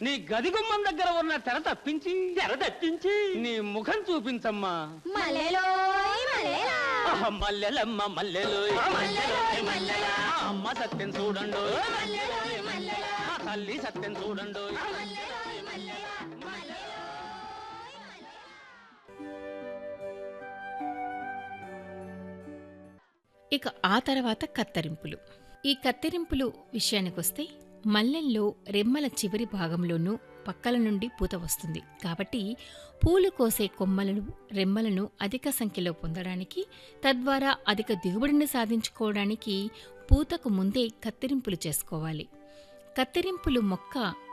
నీ గది గుమ్మం దగ్గర ఉన్న తెర తప్పించి తెర తప్పించి నీ ముఖం చూపించమ్మా మల్లెలోయ్ మల్లెలా ఆహా, మల్లెలమ్మ మల్లెలు మల్లెలోయ్ మల్లెలా అమ్మ సత్యం చూడండు మల్లెలోయ్ మల్లెలా తల్లి సత్యం చూడండు మల్లెలోయ్ మల్లెలా మల్లెలోయ్ ఇక ఆ తర్వాత కత్తరింపులు ఈ కత్తిరింపులు విషయానికొస్తే మల్లెల్లో రెమ్మల చివరి భాగంలోనూ పక్కల నుండి పూత వస్తుంది కాబట్టి పూలు కోసే కొమ్మలను రెమ్మలను అధిక సంఖ్యలో పొందడానికి తద్వారా అధిక దిగుబడిని సాధించుకోవడానికి పూతకు ముందే కత్తిరింపులు చేసుకోవాలి కత్తిరింపులు మొక్క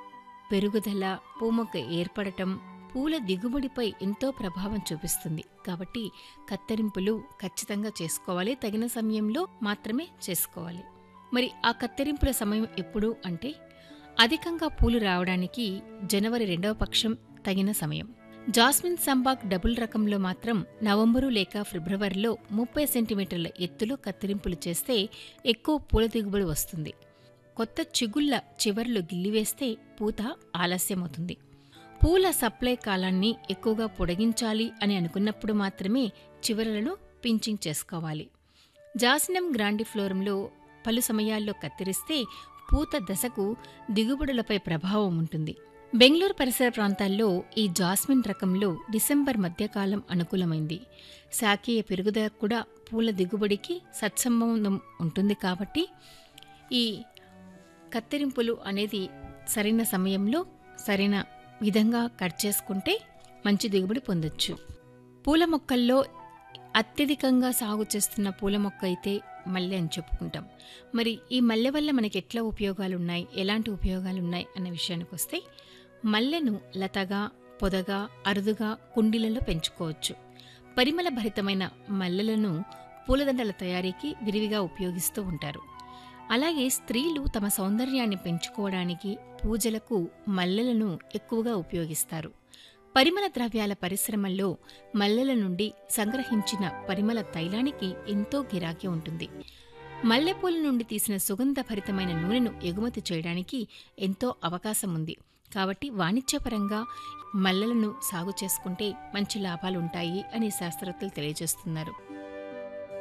పెరుగుదల పూమొక్క ఏర్పడటం పూల దిగుబడిపై ఎంతో ప్రభావం చూపిస్తుంది కాబట్టి కత్తిరింపులు ఖచ్చితంగా చేసుకోవాలి తగిన సమయంలో మాత్రమే చేసుకోవాలి మరి ఆ కత్తిరింపుల సమయం ఎప్పుడు అంటే అధికంగా పూలు రావడానికి జనవరి రెండవ పక్షం తగిన సమయం జాస్మిన్ సంబాక్ డబుల్ రకంలో మాత్రం నవంబరు లేక ఫిబ్రవరిలో ముప్పై సెంటీమీటర్ల ఎత్తులో కత్తిరింపులు చేస్తే ఎక్కువ పూల దిగుబడి వస్తుంది కొత్త చిగుళ్ళ చివర్లు గిల్లివేస్తే పూత ఆలస్యమవుతుంది పూల సప్లై కాలాన్ని ఎక్కువగా పొడిగించాలి అని అనుకున్నప్పుడు మాత్రమే చివరలను పించింగ్ చేసుకోవాలి జాసినం గ్రాండిఫ్లోరంలో పలు సమయాల్లో కత్తిరిస్తే పూత దశకు దిగుబడులపై ప్రభావం ఉంటుంది బెంగళూరు పరిసర ప్రాంతాల్లో ఈ జాస్మిన్ రకంలో డిసెంబర్ మధ్యకాలం అనుకూలమైంది శాఖీయ పెరుగుదల కూడా పూల దిగుబడికి సత్సంబంధం ఉంటుంది కాబట్టి ఈ కత్తిరింపులు అనేది సరైన సమయంలో సరైన విధంగా కట్ చేసుకుంటే మంచి దిగుబడి పొందొచ్చు పూల మొక్కల్లో అత్యధికంగా సాగు చేస్తున్న పూల మొక్క అయితే మల్లె అని చెప్పుకుంటాం మరి ఈ మల్లె వల్ల మనకి ఎట్లా ఉపయోగాలు ఉన్నాయి ఎలాంటి ఉపయోగాలు ఉన్నాయి అన్న విషయానికి వస్తే మల్లెను లతగా పొదగా అరుదుగా కుండీలలో పెంచుకోవచ్చు పరిమళ భరితమైన మల్లెలను పూలదండల తయారీకి విరివిగా ఉపయోగిస్తూ ఉంటారు అలాగే స్త్రీలు తమ సౌందర్యాన్ని పెంచుకోవడానికి పూజలకు మల్లెలను ఎక్కువగా ఉపయోగిస్తారు పరిమళ ద్రవ్యాల పరిశ్రమల్లో మల్లెల నుండి సంగ్రహించిన పరిమళ తైలానికి ఎంతో గిరాకీ ఉంటుంది మల్లెపూల నుండి తీసిన సుగంధభరితమైన నూనెను ఎగుమతి చేయడానికి ఎంతో అవకాశం ఉంది కాబట్టి వాణిజ్యపరంగా మల్లెలను సాగు చేసుకుంటే మంచి లాభాలుంటాయి అని శాస్త్రవేత్తలు తెలియజేస్తున్నారు